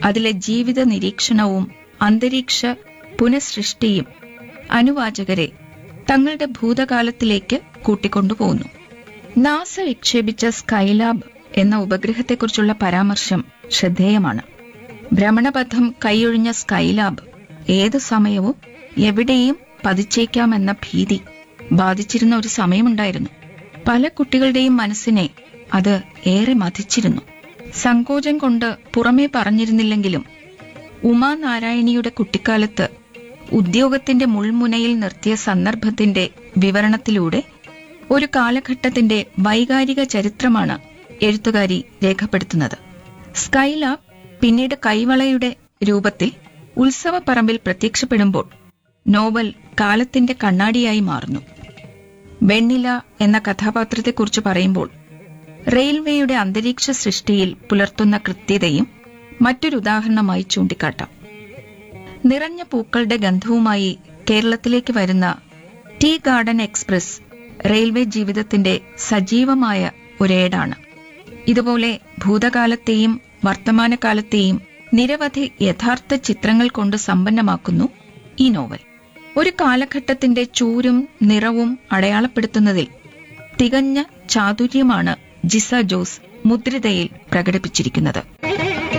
അതിലെ ജീവിത നിരീക്ഷണവും അന്തരീക്ഷ പുനഃസൃഷ്ടിയും അനുവാചകരെ തങ്ങളുടെ ഭൂതകാലത്തിലേക്ക് കൂട്ടിക്കൊണ്ടുപോകുന്നു നാസ വിക്ഷേപിച്ച സ്കൈലാബ് എന്ന ഉപഗ്രഹത്തെക്കുറിച്ചുള്ള പരാമർശം ശ്രദ്ധേയമാണ് ഭ്രമണപഥം കൈയൊഴിഞ്ഞ സ്കൈലാബ് ഏതു സമയവും എവിടെയും പതിച്ചേക്കാമെന്ന ഭീതി ബാധിച്ചിരുന്ന ഒരു സമയമുണ്ടായിരുന്നു പല കുട്ടികളുടെയും മനസ്സിനെ അത് ഏറെ മതിച്ചിരുന്നു സങ്കോചം കൊണ്ട് പുറമേ പറഞ്ഞിരുന്നില്ലെങ്കിലും ഉമാനാരായണിയുടെ കുട്ടിക്കാലത്ത് ഉദ്യോഗത്തിന്റെ മുൾമുനയിൽ നിർത്തിയ സന്ദർഭത്തിന്റെ വിവരണത്തിലൂടെ ഒരു കാലഘട്ടത്തിന്റെ വൈകാരിക ചരിത്രമാണ് എഴുത്തുകാരി രേഖപ്പെടുത്തുന്നത് സ്കൈലാബ് പിന്നീട് കൈവളയുടെ രൂപത്തിൽ ഉത്സവപ്പറമ്പിൽ പ്രത്യക്ഷപ്പെടുമ്പോൾ നോവൽ കാലത്തിന്റെ കണ്ണാടിയായി മാറുന്നു വെണ്ണില എന്ന കഥാപാത്രത്തെക്കുറിച്ച് പറയുമ്പോൾ റെയിൽവേയുടെ അന്തരീക്ഷ സൃഷ്ടിയിൽ പുലർത്തുന്ന കൃത്യതയും മറ്റൊരു ഉദാഹരണമായി ചൂണ്ടിക്കാട്ടാം നിറഞ്ഞ പൂക്കളുടെ ഗന്ധവുമായി കേരളത്തിലേക്ക് വരുന്ന ടീ ഗാർഡൻ എക്സ്പ്രസ് റെയിൽവേ ജീവിതത്തിന്റെ സജീവമായ ഒരേടാണ് ഇതുപോലെ ഭൂതകാലത്തെയും വർത്തമാനകാലത്തെയും നിരവധി യഥാർത്ഥ ചിത്രങ്ങൾ കൊണ്ട് സമ്പന്നമാക്കുന്നു ഈ നോവൽ ഒരു കാലഘട്ടത്തിന്റെ ചൂരും നിറവും അടയാളപ്പെടുത്തുന്നതിൽ തികഞ്ഞ ചാതുര്യമാണ് ജിസ ജോസ് മുദ്രിതയിൽ പ്രകടിപ്പിച്ചിരിക്കുന്നത്